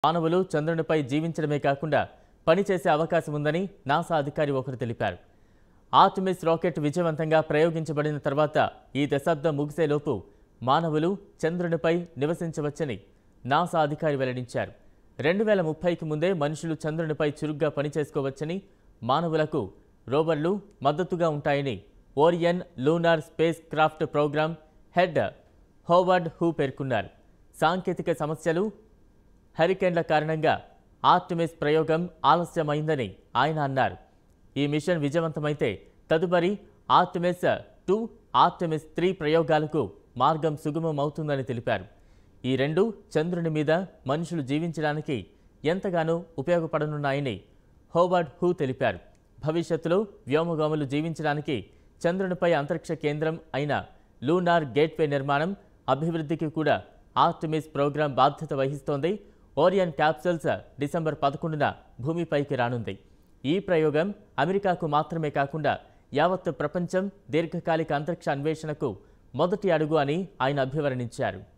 మానవులు చంద్రునిపై జీవించడమే కాకుండా పనిచేసే అవకాశం ఉందని నాసా అధికారి ఒకరు తెలిపారు ఆర్టిమిస్ రాకెట్ విజయవంతంగా ప్రయోగించబడిన తర్వాత ఈ దశాబ్దం ముగిసేలోపు మానవులు చంద్రునిపై నివసించవచ్చని నాసా అధికారి వెల్లడించారు రెండు వేల ముప్పైకి ముందే మనుషులు చంద్రునిపై చురుగ్గా పనిచేసుకోవచ్చని మానవులకు రోవర్లు మద్దతుగా ఉంటాయని Orion lunar spacecraft program head Howard Hu పేర్కొన్నారు సాంకేతిక సమస్యలు హరికేన్ల కారణంగా ఆర్టిమిస్ ప్రయోగం ఆలస్యమైందని ఆయన అన్నారు ఈ మిషన్ విజయవంతమైతే తదుపరి ఆర్టిమిస్ టూ ఆర్టిమిస్ త్రీ ప్రయోగాలకు మార్గం సుగమం అవుతుందని తెలిపారు ఈ రెండు చంద్రుని మీద మనుషులు జీవించడానికి ఎంతగానో ఉపయోగపడనున్నాయని హోవర్డ్ హూ తెలిపారు భవిష్యత్తులో వ్యోమగాములు జీవించడానికి చంద్రునిపై అంతరిక్ష కేంద్రం అయిన లూనార్ గేట్వే నిర్మాణం అభివృద్ధికి కూడా ఆర్టిమిస్ ప్రోగ్రాం బాధ్యత వహిస్తోంది ఓరియన్ క్యాప్సూల్స్ డిసెంబర్ పదకొండున భూమిపైకి రానుంది ఈ ప్రయోగం అమెరికాకు మాత్రమే కాకుండా యావత్ ప్రపంచం దీర్ఘకాలిక అంతరిక్ష అన్వేషణకు మొదటి అడుగు అని ఆయన అభివర్ణించారు